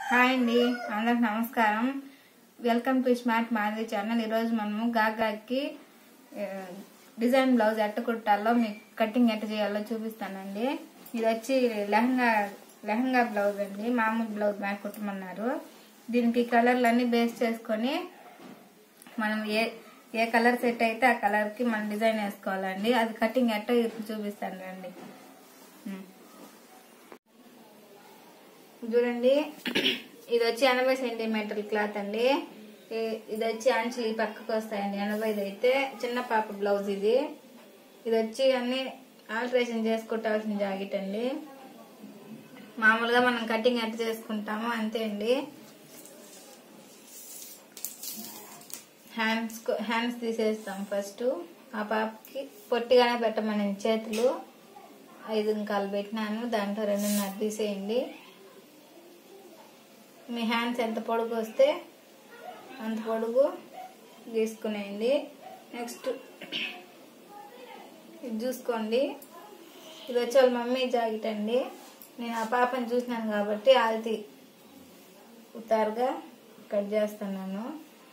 Hi అండి అందరికి నమస్కారం welcome to smart Madhavi channel ఈరోజు మనము గాగ్రాకి ఆ, డిజైన్ బ్లౌజ్ ఎట్ట కుట్టాలో మీకు కటింగ్ ఎట్ట చేయాలో చూపిస్తానండి ఇది వచ్చి లెహంగా లెహంగా బ్లౌజ్ అండి మామూలు బ్లౌజ్ మ్యాక్ కుట్టమన్నారు దీనికి కలర్లన్నీ బేస్ చేసుకొని మనం ఏ ఏ కలర్ సెట్ అయితే ఆ కలర్కి మనం డిజైన్ వేసుకోవాలండి అది కటింగ్ ఎట్ట ఇప్పుడు చూపిస్తాను రండి ఉమ్. చూడండి ఇది వచ్చి ఎనభై సెంటీమీటర్ క్లాత్ అండి ఈ- ఇది వచ్చి అంచులు ఈ పక్కకు వస్తాయండి ఎనభైది అయితే చిన్న పాప బ్లౌజ్ ఇది ఇది వచ్చి అన్ని ఆల్టరేషన్ చేసుకుంటాల్సిన జాకెట్ అండి మామూలుగా మనం కటింగ్ ఎట్ట చేసుకుంటామో అంతే అండి హ్యాండ్స్ హ్యాండ్స్ తీసేస్తాం ఫస్ట్ ఆ పాపకి పొట్టిగానే పెట్టమని చేతులు ఐదు ఇంకాలు పెట్టినాను దాంట్లో రెండున్నర తీసేయండి మీ హ్యాండ్స్ ఎంత పొడుగు వస్తే అంత పొడుగు గీసుకునేయండి నెక్స్ట్ ఇది చూసుకోండి ఇది వచ్చి వాళ్ళ మమ్మీ జాకెట్ అండి నేను ఆ పాపని చూసినాను కాబట్టి ఆల్తీ ఉతారుగా కట్ చేస్తున్నాను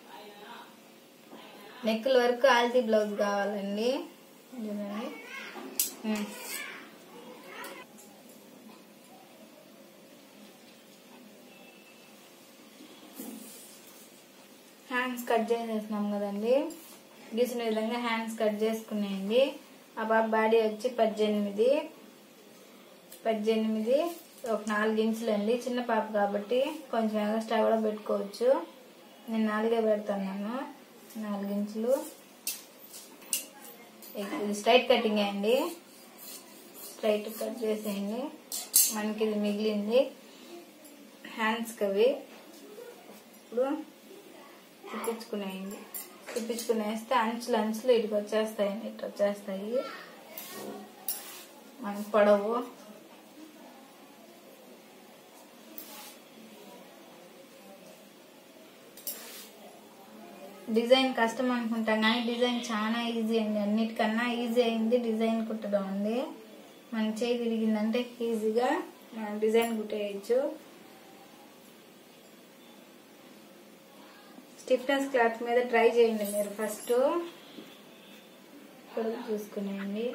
నెక్కుల వరకు ఆల్తీ బ్లౌజ్ కావాలండి చూడండి ఉమ్. హ్యాండ్స్ కట్ చేసేసినాం కదండి గీసిన విధంగా హ్యాండ్స్ కట్ చేసుకునేయండి ఆ బాబు బాడీ వచ్చి పద్దెనిమిది పద్దెనిమిది ఒక నాలుగు ఇంచులు అండి చిన్న పాప కాబట్టి కొంచెం ఎక్స్ట్రా కూడా పెట్టుకోవచ్చు నేను నాలుగే పెడుతున్నాను నాలుగు ఇంచులు ఇది స్ట్రైట్ కటింగ్ అండి స్ట్రైట్ కట్ చేసేయండి మనకి ఇది మిగిలింది హ్యాండ్స్కి అవి ఇప్పుడు తిప్పించుకునేయండి తిప్పించుకునేస్తే అంచులు అంచులు ఇటుకు వచ్చేస్తాయండి ఇటు వచ్చేస్తాయి మనకి పొడవు డిజైన్ కష్టం అనుకుంటాం కానీ డిజైన్ చాలా ఈజీ అండి అన్నిటికన్నా ఈజీ అయింది డిజైన్ కుట్టడం అండి మన చేయి తిరిగిందంటే ఈజీగా మనం డిజైన్ కుట్టేయచ్చు స్టిఫ్నెస్ క్లాత్ మీద ట్రై చేయండి మీరు ఫస్ట్ పొడుగు చూసుకునేయండి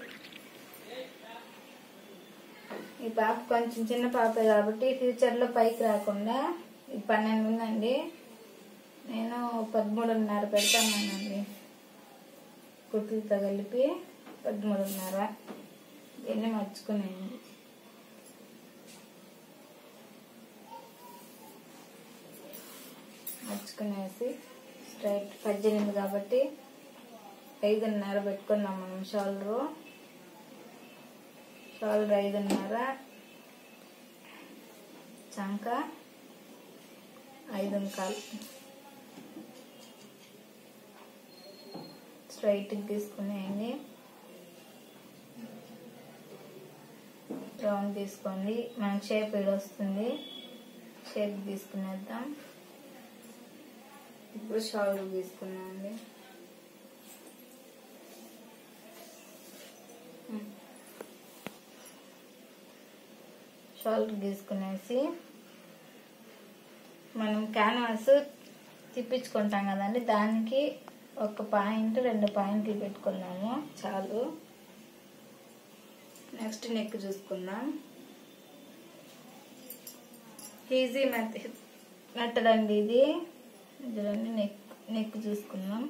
ఈ పాప కొంచెం చిన్న పాపే కాబట్టి ఫ్యూచర్లో పైకి రాకుండా ఇది పన్నెండు ఉందండి నేను పదమూడున్నర పెడతానండి కుట్లతో కలిపి పదమూడున్నర దీన్ని మర్చుకునేయండి మర్చుకునేసి స్ట్రైట్ పద్దెనిమిది కాబట్టి ఐదున్నర పెట్టుకున్నాం మనం షోల్డరు షోల్డర్ ఐదున్నర చంక ఐదు కాలు స్ట్రైట్కి తీసుకునేయండి రౌండ్ తీసుకోండి మనకి షేప్ ఇది వస్తుంది షేప్ తీసుకునేద్దాం ఇప్పుడు షోల్డర్ తీసుకున్నామండి షోల్డర్ గీసుకునేసి మనం క్యాన్వాస్ తిప్పించుకుంటాం కదండి దానికి ఒక పాయింట్ రెండు పాయింట్లు పెట్టుకున్నాము చాలు నెక్స్ట్ నెక్ చూసుకుందాం ఈజీ మెథడ్ మెథడ్ అండి ఇది చూడండి నెక్ నెక్ చూసుకుందాం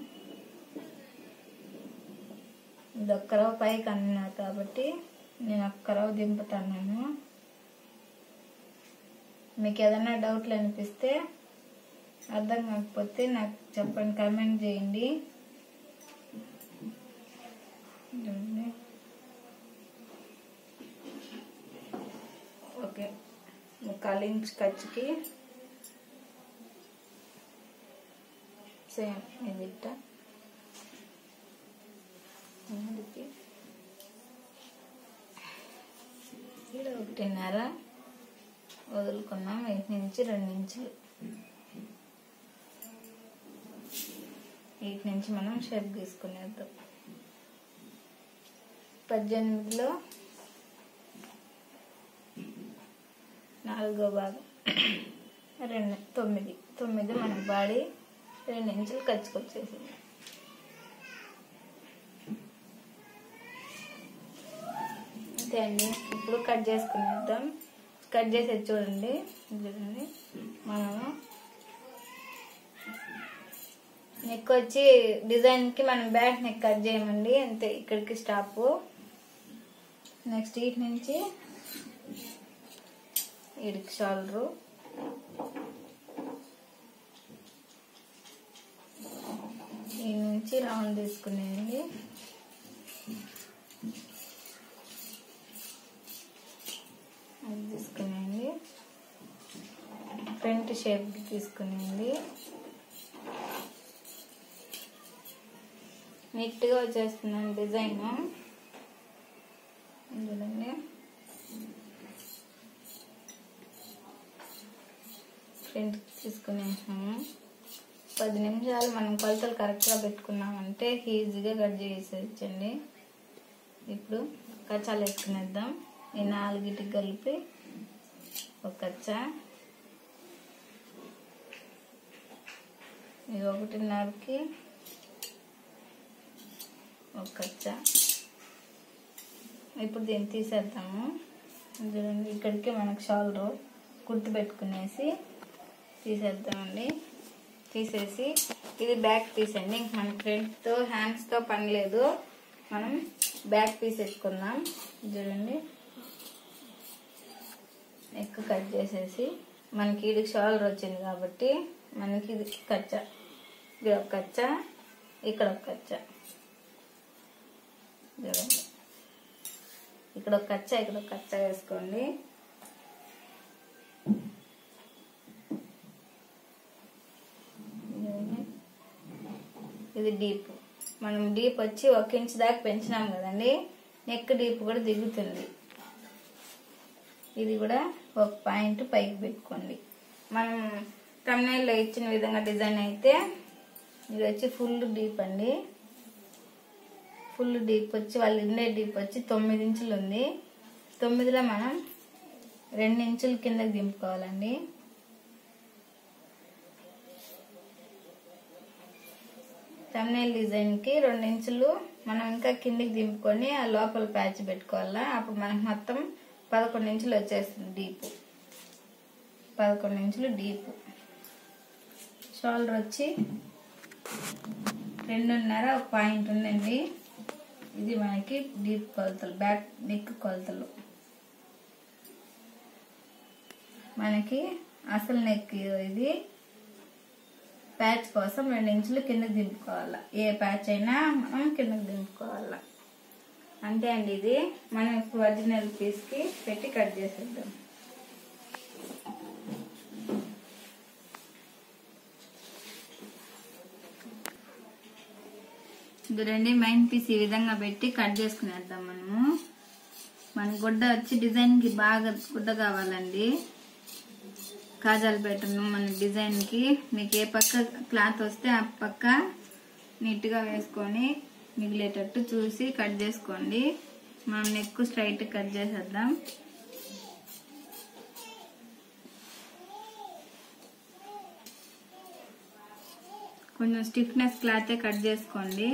ఇది ఒక్క రవ్వ పైకి అన్నా కాబట్టి నేను ఒక్క రవ్వ దింపుతాను మీకు ఏదైనా డౌట్లు అనిపిస్తే అర్థం కాకపోతే నాకు చెప్పండి కామెంట్ చేయండి చూడండి. ఓకే ముక్కాలు ఇంచ్ ఖర్చుకి సేమ్ ఇది ఇట్ట మూడుకి ఇక్కడ ఒకటిన్నర వదులుకున్నాం వీటి నుంచి రెండు ఇంచులు వీటి నుంచి మనం షేప్ తీసుకునేద్దాం పద్దెనిమిదిలో నాలుగో భాగం రెండు తొమ్మిది తొమ్మిది మన బాడీ రెండు ఇంచులు ఖర్చుకొచ్చేసింది అంతే అండి ఇప్పుడు కట్ చేసుకునేద్దాం కట్ చేసేది చూడండి చూడండి మనము నెక్ వచ్చి డిజైన్కి మనం బ్యాక్ నెక్ కట్ చేయమండి అంతే ఇక్కడికి స్టాప్ నెక్స్ట్ ఇటు నుంచి ఇడికి షోల్డరు ఈ నుంచి రౌండ్ తీసుకునేది అది తీసుకునేది ఫ్రంట్ షేప్ తీసుకునేది నీట్గా వచ్చేస్తున్నాను డిజైన్ చూడండి ఫ్రంట్ తీసుకునేసాము పది నిమిషాలు మనం కొలతలు కరెక్ట్గా పెట్టుకున్నామంటే ఈజీగా కట్ చేసేయచ్చండి ఇప్పుడు కచ్చాలు వేసుకునేద్దాం ఈ నాలుగిటికి కలిపి ఒక కచ్చా ఇది ఒకటిన్నరకి ఒక కచ్చా ఇప్పుడు దీన్ని తీసేద్దాము చూడండి ఇక్కడికి మనకు షాల్డర్ కుర్తి పెట్టుకునేసి తీసేద్దామండి తీసేసి ఇది బ్యాక్ తీసండి ఇంక మన ఫ్రంట్తో హ్యాండ్స్తో పని లేదు మనం బ్యాక్ పీస్ ఎత్తుకుందాం చూడండి నెక్ కట్ చేసేసి మనకి ఇది షోల్డర్ వచ్చింది కాబట్టి మనకి ఇది కచ్చ ఇది ఒక కచ్చ ఇక్కడ ఒక కచ్చ చూడండి ఇక్కడ ఒక కచ్చ ఇక్కడ ఒక కచ్చ వేసుకోండి ఇది డీప్ మనం డీప్ వచ్చి ఒక ఇంచ్ దాకా పెంచినాం కదండి నెక్ డీప్ కూడా దిగుతుంది ఇది కూడా ఒక పాయింట్ పైకి పెట్టుకోండి మనం తమిళలో ఇచ్చిన విధంగా డిజైన్ అయితే ఇది వచ్చి ఫుల్ డీప్ అండి ఫుల్ డీప్ వచ్చి వాళ్ళు ఉండే డీప్ వచ్చి తొమ్మిది ఇంచులు ఉంది తొమ్మిదిలో మనం రెండు ఇంచులు కిందకి దింపుకోవాలండి తమ్నేల్ డిజైన్కి రెండు ఇంచులు మనం ఇంకా కిందికి దింపుకొని ఆ లోపల ప్యాచ్ పెట్టుకోవాలా అప్పుడు మనకు మొత్తం పదకొండు ఇంచులు వచ్చేస్తుంది డీప్ పదకొండు ఇంచులు డీప్ షోల్డర్ వచ్చి రెండున్నర ఒక పాయింట్ ఉందండి ఇది మనకి డీప్ కొలతలు బ్యాక్ నెక్ కొలతలు మనకి అసలు నెక్ ఇది ప్యాచ్ కోసం రెండు ఇంచులు కిందకి దింపుకోవాలా ఏ ప్యాచ్ అయినా మనం కిందకి దింపుకోవాలా అంతే అండి ఇది మనం ఇప్పుడు ఒరిజినల్ పీస్కి పెట్టి కట్ చేసేద్దాం చూడండి మైన్ పీస్ ఈ విధంగా పెట్టి కట్ చేసుకునేద్దాం మనము మన గుడ్డ వచ్చి డిజైన్కి బాగా గుడ్డ కావాలండి కాజాలు పెట్టను మన డిజైన్కి మీకు ఏ పక్క క్లాత్ వస్తే ఆ పక్క నీట్గా వేసుకొని మిగిలేటట్టు చూసి కట్ చేసుకోండి మనం నెక్ స్ట్రైట్ కట్ చేసేద్దాం కొంచెం స్టిఫ్నెస్ క్లాతే కట్ చేసుకోండి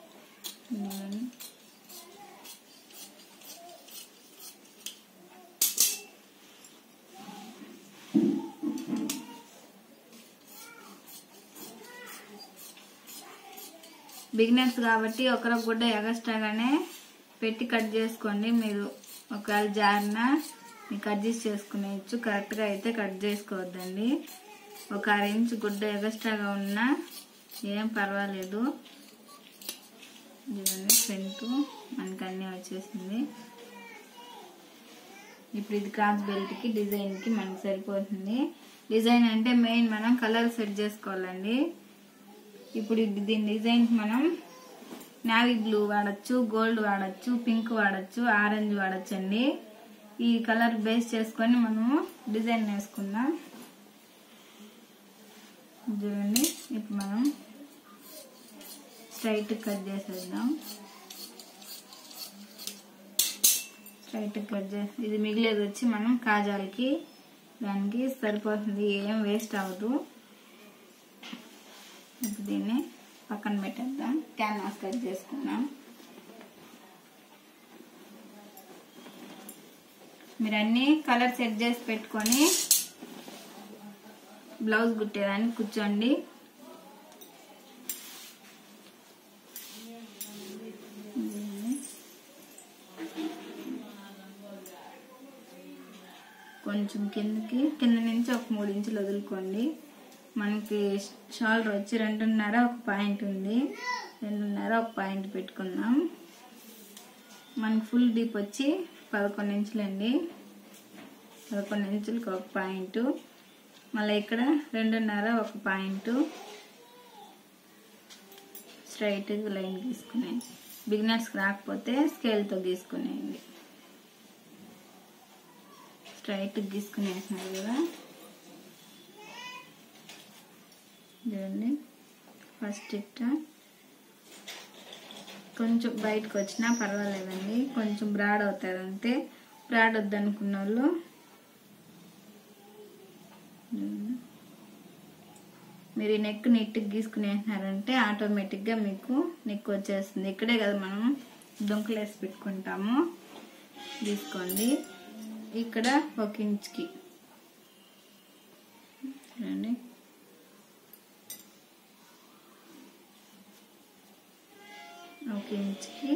బిగినర్స్ కాబట్టి ఒకరు గుడ్డ ఎగస్ట్రాగానే పెట్టి కట్ చేసుకోండి మీరు ఒకవేళ జారిన మీకు అడ్జస్ట్ చేసుకునేయచ్చు కరెక్ట్గా అయితే కట్ చేసుకోవద్దండి ఒక అర ఇంచ్ గుడ్డ ఎగస్ట్రాగా ఉన్నా ఏం పర్వాలేదు చూడండి ఫ్రంట్ మనకి అన్నీ వచ్చేసింది ఇప్పుడు ఇది క్రాస్ బెల్ట్కి డిజైన్కి మనకి సరిపోతుంది డిజైన్ అంటే మెయిన్ మనం కలర్ సెట్ చేసుకోవాలండి ఇప్పుడు ఇది దీని డిజైన్ మనం నావీ బ్లూ వాడచ్చు గోల్డ్ వాడచ్చు పింక్ వాడచ్చు ఆరెంజ్ వాడచ్చు అండి ఈ కలర్ బేస్ చేసుకొని మనము డిజైన్ వేసుకుందాం చూడండి ఇప్పుడు మనం స్ట్రైట్ కట్ చేసేద్దాం స్ట్రైట్ కట్ చేసి ఇది మిగిలేది వచ్చి మనం కాజాలకి దానికి సరిపోతుంది ఏం వేస్ట్ అవ్వదు ఇప్పుడు దీన్ని పక్కన పెట్టేద్దాం క్యాన్వాస్ కట్ చేసుకుందాం మీరు అన్ని కలర్ సెట్ చేసి పెట్టుకొని బ్లౌజ్ కుట్టేదాన్ని కూర్చోండి కొంచెం కిందకి కింద నుంచి ఒక మూడు ఇంచులు వదులుకోండి మనకి షోల్డర్ వచ్చి రెండున్నర ఒక పాయింట్ ఉంది రెండున్నర ఒక పాయింట్ పెట్టుకుందాం మనకి ఫుల్ డీప్ వచ్చి పదకొండు ఇంచులండి పదకొండు ఇంచులకి ఒక పాయింట్ మళ్ళీ ఇక్కడ రెండున్నర ఒక పాయింట్ స్ట్రైట్ లైన్ గీసుకునేది బిగినర్స్కి రాకపోతే స్కేల్తో గీసుకునేయండి స్ట్రైట్ గీసుకునేసినారు కదా చూడండి ఫస్ట్ ఇట్ట కొంచెం బయటకు వచ్చినా పర్వాలేదండి కొంచెం బ్రాడ్ అవుతుంది అంతే బ్రాడ్ వద్దనుకున్న వాళ్ళు మీరు ఈ నెక్ నెట్ గీసుకునేసినారంటే ఆటోమేటిక్గా మీకు నెక్ వచ్చేస్తుంది ఇక్కడే కదా మనం డొంకలు వేసి పెట్టుకుంటాము గీసుకోండి ఇక్కడ ఒక ఇంచ్కి చూడండి ఒక ఇంచ్కి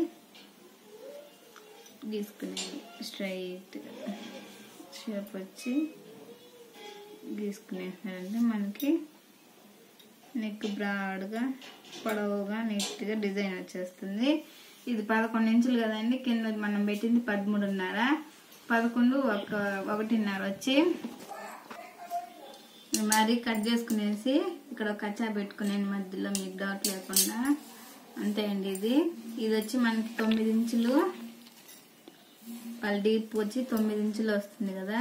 గీసుకునేది స్ట్రైట్గా షేప్ వచ్చి గీసుకునేసారంటే మనకి నెక్ బ్రాడ్గా పొడవుగా నీట్గా డిజైన్ వచ్చేస్తుంది ఇది పదకొండు ఇంచులు కదండి కింద మనం పెట్టింది పదమూడున్నర పదకొండు ఒక ఒకటిన్నర వచ్చి మరి కట్ చేసుకునేసి ఇక్కడ ఒక కచ్చా పెట్టుకునేది మధ్యలో మీకు డౌట్ లేకుండా అంతే అండి ఇది ఇది వచ్చి మనకి తొమ్మిది ఇంచులు వాళ్ళ డీప్ వచ్చి తొమ్మిది ఇంచులు వస్తుంది కదా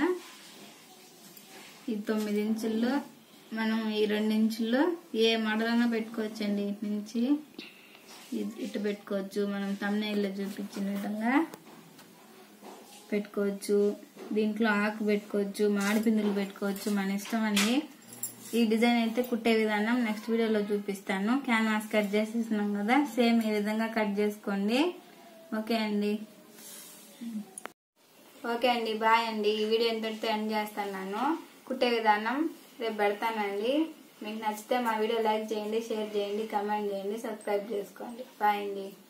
ఈ తొమ్మిది ఇంచుల్లో మనం ఈ రెండు ఇంచుల్లో ఏ మోడలైనా పెట్టుకోవచ్చండి ఇటు నుంచి ఇ- ఇటు పెట్టుకోవచ్చు మనం తమ్నైల్లో చూపించిన విధంగా పెట్టుకోవచ్చు దీంట్లో ఆకు పెట్టుకోవచ్చు మామిడి పిందులు పెట్టుకోవచ్చు మన ఇష్టం అండి ఈ డిజైన్ అయితే కుట్టే విధానం నెక్స్ట్ వీడియోలో చూపిస్తాను క్యాన్వాస్ కట్ చేసేసినాం కదా సేమ్ ఈ విధంగా కట్ చేసుకోండి ఓకే అండి ఓకే అండి బాయ్ అండి ఈ వీడియో ఎంతటితో ఎండ్ చేస్తున్నాను కుట్టే విధానం రేపు పెడతానండి మీకు నచ్చితే మా వీడియో లైక్ చేయండి షేర్ చేయండి కమెంట్ చేయండి సబ్స్క్రైబ్ చేసుకోండి బాయ్ అండి